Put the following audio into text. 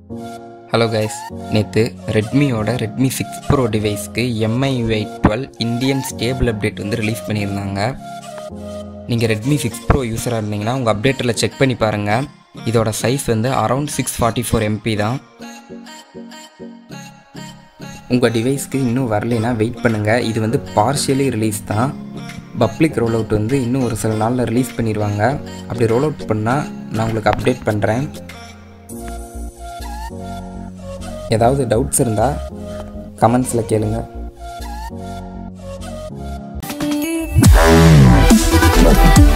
Hello guys நேற்று ரெட்மியோட Redmi six pro டிவைஸ்க்கு MI twelve Indian stable update வந்து ரிலீஸ் பண்ணியிருந்தாங்க நீங்கள் ரெட்மி சிக்ஸ் ப்ரோ யூஸராக இருந்தீங்கன்னா உங்கள் அப்டேட்டில் செக் பண்ணி பாருங்கள் இதோட சைஸ் வந்து around six forty four MB தான் உங்கள் டிவைஸ்க்கு இன்னும் வரலைன்னா வெயிட் பண்ணுங்கள் இது வந்து பார்ஷியலி ரிலீஸ் தான் பப்ளிக் ரோல் அவுட் வந்து இன்னும் ஒரு சில நாளில் ரிலீஸ் பண்ணிடுவாங்க அப்படி ரோல் அவுட் பண்ணால் நான் உங்களுக்கு அப்டேட் பண்ணுறேன் ஏதாவது டவுட்ஸ் இருந்தால் கமெண்ட்ஸில் கேளுங்க Thank you.